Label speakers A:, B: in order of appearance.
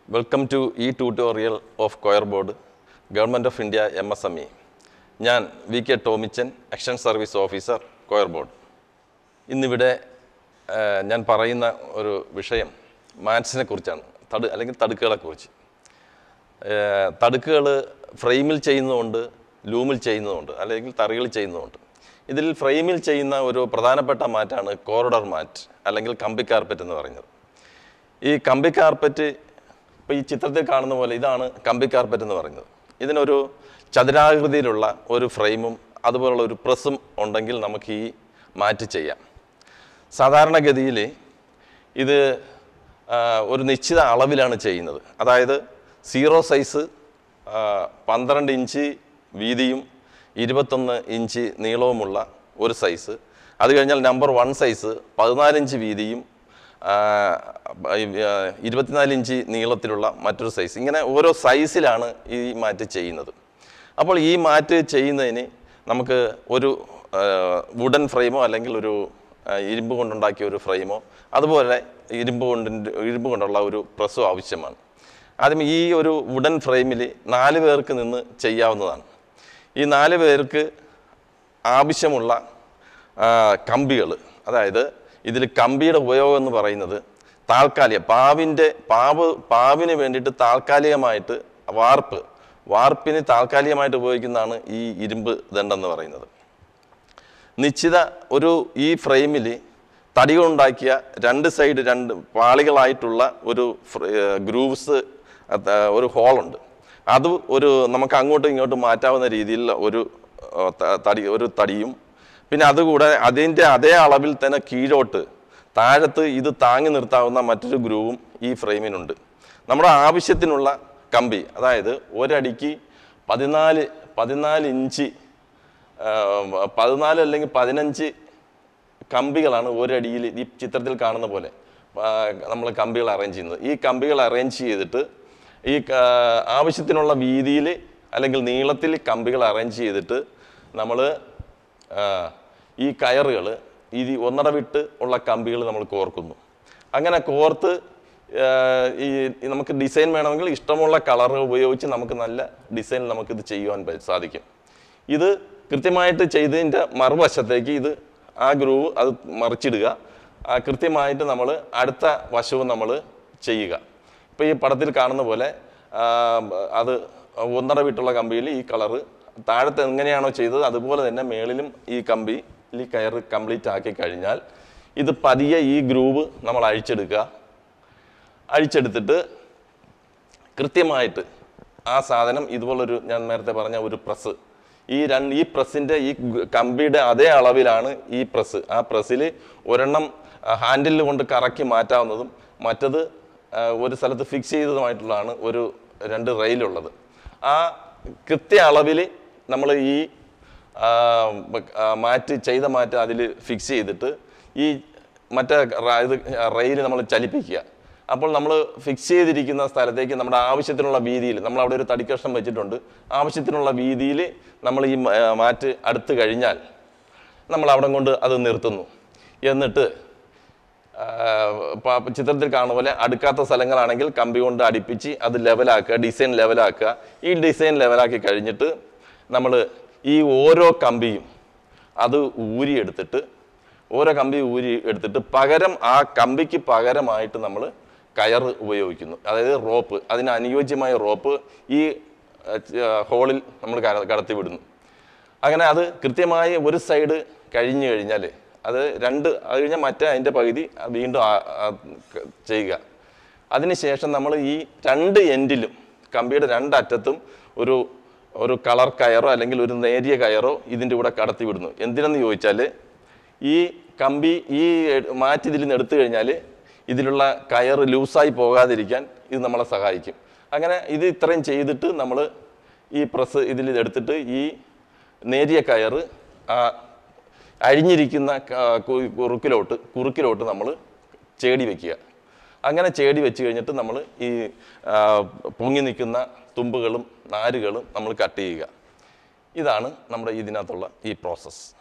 A: welcome to ഈ tutorial of coir board government of India M S M E ഞാൻ V K Tomichan action service officer coir board ഇന്നിവിടെ ആ, ഞാൻ പറയുന്ന ഒരു വിഷയം മാത്സിനെ കുറിച്ചാണ് തട് അല്ലെങ്കിൽ തടുക്കുകളെ കുറിച്ച് തടുക്കുകൾ ഫ്രെയിമിൽ ചെയ്യുന്നതുകൊണ്ട് ലൂമിൽ ചെയ്യുന്നതുകൊണ്ട് അല്ലെങ്കിൽ തറികളിൽ ചെയ്യുന്നതുകൊണ്ട് ഇതിൽ ഫ്രെയിമിൽ ചെയ്യുന്ന ഒരു പ്രധാനപ്പെട്ട മാറ്റാണ് കോറിഡർ മാറ്റ് അല്ലെങ്കിൽ കമ്പി കാർപ്പറ്റ് എന്ന് പറയുന്നത് ഈ കമ്പി കാർപ്പറ്റ് ഇപ്പോൾ ഈ ചിത്രത്തിൽ കാണുന്ന പോലെ ഇതാണ് കമ്പി കാർപ്പറ്റ് എന്ന് പറയുന്നത് ഇതിനൊരു ചതുരാകൃതിയിലുള്ള ഒരു ഫ്രെയിമും അതുപോലുള്ള ഒരു പ്രസ്സും ഉണ്ടെങ്കിൽ നമുക്ക് ഈ മാറ്റ് ചെയ്യാം സാധാരണഗതിയിൽ ഇത് ആ, ഒരു നിശ്ചിത അളവിലാണ് ചെയ്യുന്നത് അതായത് സീറോ സൈസ് ആ, പന്ത്രണ്ട് ഇഞ്ച് വീതിയും ഇരുപത്തൊന്ന് ഇഞ്ച് നീളവുമുള്ള ഒരു സൈസ് അത് കഴിഞ്ഞാൽ നമ്പർ വൺ സൈസ് പതിനാല് ഇഞ്ച് വീതിയും ആ, ആ, ഇരുപത്തിനാല് ഇഞ്ച് നീളത്തിലുള്ള മറ്റൊരു സൈസ് ഇങ്ങനെ ഓരോ സൈസിലാണ് ഈ മാറ്റ് ചെയ്യുന്നത് അപ്പോൾ ഈ മാറ്റ് ചെയ്യുന്നതിന് നമുക്ക് ഒരു വുഡൻ ഫ്രെയിമോ അല്ലെങ്കിൽ ഒരു ആ, ഇരുമ്പ് കൊണ്ടുണ്ടാക്കിയ ഒരു ഫ്രെയിമോ അതുപോലെ ഇരുമ്പ് കൊണ്ടിൻ്റെ ഇരുമ്പ് കൊണ്ടുള്ള ഒരു പ്രസ്സോ ആവശ്യമാണ് ആദ്യം ഈ ഒരു വുഡൻ ഫ്രെയിമിൽ നാല് പേർക്ക് നിന്ന് ചെയ്യാവുന്നതാണ് ഈ നാല് പേർക്ക് ആവശ്യമുള്ള കമ്പികൾ അതായത് ഇതിൽ കമ്പിയുടെ ഉപയോഗം എന്ന് പറയുന്നത് താൽക്കാലിക പാവിൻ്റെ പാവ് പാവിന് വേണ്ടിയിട്ട് താൽക്കാലികമായിട്ട് വാർപ്പ് വാർപ്പിന് താൽക്കാലികമായിട്ട് ഉപയോഗിക്കുന്നതാണ് ഈ ഇരുമ്പ് ദണ്ടെന്ന് പറയുന്നത് നിശ്ചിത ഒരു ഈ ഫ്രെയിമിൽ തടി കൊണ്ടുണ്ടാക്കിയ രണ്ട് സൈഡ് രണ്ട് പാളികളായിട്ടുള്ള ഒരു ഗ്രൂവ്സ് ഒരു ഹോളുണ്ട് അത് ഒരു നമുക്ക് അങ്ങോട്ടും ഇങ്ങോട്ടും മാറ്റാവുന്ന രീതിയിലുള്ള ഒരു ആ, ത- തടി ഒരു തടിയും പിന്നെ അതുകൂടെ അതിൻ്റെ അതേ അളവിൽ തന്നെ കീഴോട്ട് താഴത്ത് ഇത് താങ്ങി നിർത്താവുന്ന മറ്റൊരു ഗ്രൂവും ഈ ഫ്രെയിമിനുണ്ട് നമ്മുടെ ആവശ്യത്തിനുള്ള കമ്പി അതായത് ഒരടിക്ക് പതിനാല് പതിനാല് ഇഞ്ച് ആ, പതിനാല് അല്ലെങ്കിൽ പതിനഞ്ച് കമ്പികളാണ് ഒരടിയിൽ ഈ ചിത്രത്തിൽ കാണുന്ന പോലെ നമ്മൾ കമ്പികൾ അറേഞ്ച് ചെയ്യുന്നത് ഈ കമ്പികൾ അറേഞ്ച് ചെയ്തിട്ട് ഈ ക- ആവശ്യത്തിനുള്ള വീതിയിൽ അല്ലെങ്കിൽ നീളത്തിൽ കമ്പികൾ അറേഞ്ച് ചെയ്തിട്ട് നമ്മൾ ഈ കയറുകൾ ഇത് ഒന്നര വിട്ട് ഉള്ള കമ്പികൾ നമ്മൾ കോർക്കുന്നു അങ്ങനെ കോർത്ത് ആ, ഈ ഈ നമുക്ക് ഡിസൈൻ വേണമെങ്കിൽ ഇഷ്ടമുള്ള കളർ ഉപയോഗിച്ച് നമുക്ക് നല്ല ഡിസൈൻ നമുക്കിത് ചെയ്യുവാൻ പ- സാധിക്കും ഇത് കൃത്യമായിട്ട് ചെയ്തതിൻ്റെ മറുവശത്തേക്ക് ഇത് ആ ഗ്രൂവ് അത് മറിച്ചിടുക ആ കൃത്യമായിട്ട് നമ്മൾ അടുത്ത വശവും നമ്മൾ ചെയ്യുക ഇപ്പോൾ ഈ പടത്തിൽ കാണുന്ന പോലെ ആ, അത് ഒന്നര വിട്ടുള്ള കമ്പിയിൽ ഈ കളറ് താഴത്ത് എങ്ങനെയാണോ ചെയ്തത് അതുപോലെ തന്നെ മേളിലും ഈ കമ്പി ഈ കയറ് കംപ്ലീറ്റ് ആക്കി കഴിഞ്ഞാൽ ഇത് പതിയെ ഈ ഗ്രൂവ് നമ്മൾ അഴിച്ചെടുക്കുക അഴിച്ചെടുത്തിട്ട് കൃത്യമായിട്ട് ആ സാധനം ഇതുപോലൊരു ഞാൻ നേരത്തെ പറഞ്ഞ ഒരു പ്രസ് ഈ രണ്ട് ഈ പ്രസ്സിൻ്റെ ഈ ഗ- കമ്പിയുടെ അതേ അളവിലാണ് ഈ പ്രസ് ആ പ്രസ്സിൽ ഒരെണ്ണം ഹാൻഡിൽ കൊണ്ട് കറക്കി മാറ്റാവുന്നതും മറ്റത് ആ, ഒരു സ്ഥലത്ത് ഫിക്സ് ചെയ്തതുമായിട്ടുള്ളതാണ് ഒരു രണ്ട് റെയിലുള്ളത് ആ കൃത്യ അളവിൽ നമ്മൾ ഈ ആ, ബ- ആ, മാറ്റ് ചെയ്ത മാറ്റ് അതിൽ ഫിക്സ് ചെയ്തിട്ട് ഈ മറ്റേ റ- ഇത് റെയിൽ നമ്മൾ ചലിപ്പിക്കുക അപ്പോൾ നമ്മൾ ഫിക്സ് ചെയ്തിരിക്കുന്ന സ്ഥലത്തേക്ക് നമ്മുടെ ആവശ്യത്തിനുള്ള വീതിയിൽ നമ്മൾ അവിടെ ഒരു തടിക്കഷ്ണം വെച്ചിട്ടുണ്ട് ആവശ്യത്തിനുള്ള വീതിയിൽ നമ്മൾ ഈ മ- ആ, മാറ്റ് അടുത്ത് കഴിഞ്ഞാൽ നമ്മൾ അവിടെ കൊണ്ട് അത് നിർത്തുന്നു എന്നിട്ട് ആ, പ- ചിത്രത്തിൽ കാണുന്ന പോലെ അടുക്കാത്ത സ്ഥലങ്ങളാണെങ്കിൽ കമ്പി കൊണ്ട് അടുപ്പിച്ച് അത് ലെവലാക്കുക ഡിസൈൻ ലെവലാക്കുക ഈ ഡിസൈൻ ലെവലാക്കി കഴിഞ്ഞിട്ട് നമ്മൾ ഈ ഓരോ കമ്പിയും അത് ഊരിയെടുത്തിട്ട് ഓരോ കമ്പി ഊരി എടുത്തിട്ട് പകരം ആ കമ്പിക്ക് പകരമായിട്ട് നമ്മൾ കയർ ഉപയോഗിക്കുന്നു അതായത് റോപ്പ് അതിന് അനുയോജ്യമായ റോപ്പ് ഈ ഹോളിൽ നമ്മൾ കടത്തി വിടുന്നു അങ്ങനെ അത് കൃത്യമായി ഒരു സൈഡ് കഴിഞ്ഞു കഴിഞ്ഞാൽ അത് രണ്ട് അത് കഴിഞ്ഞാൽ മറ്റേ അതിൻ്റെ പകുതി വീണ്ടും ആ- ആ ക- ചെയ്യുക അതിനുശേഷം നമ്മൾ ഈ രണ്ട് എൻഡിലും കമ്പിയുടെ രണ്ടറ്റത്തും ഒരു ഒരു കളർ കയറോ അല്ലെങ്കിൽ ഒരു നേരിയ കയറോ ഇതിൻ്റെ കൂടെ കടത്തി വിടുന്നു എന്തിനെന്ന് ചോദിച്ചാൽ ഈ കമ്പി ഈ എ- മാറ്റി ഇതിൽ നിന്ന് എടുത്തു കഴിഞ്ഞാൽ ഇതിലുള്ള കയർ ലൂസായി പോകാതിരിക്കാൻ ഇത് നമ്മളെ സഹായിക്കും അങ്ങനെ ഇത് ഇത്രയും ചെയ്തിട്ട് നമ്മൾ ഈ പ്രസ് ഇതിൽ എടുത്തിട്ട് ഈ നേരിയ കയറ് ആ അഴിഞ്ഞിരിക്കുന്ന ക- കു- കുറുക്കിലോട്ട് കുറുക്കിലോട്ട് നമ്മൾ ചേടി വെക്കുക അങ്ങനെ ചേടി വെച്ച് കഴിഞ്ഞിട്ട് നമ്മൾ ഈ ആ, പൊങ്ങി നിൽക്കുന്ന തുമ്പുകളും നാരുകളും നമ്മൾ കട്ട് ചെയ്യുക ഇതാണ് നമ്മുടെ ഇതിനകത്തുള്ള ഈ പ്രോസസ്സ്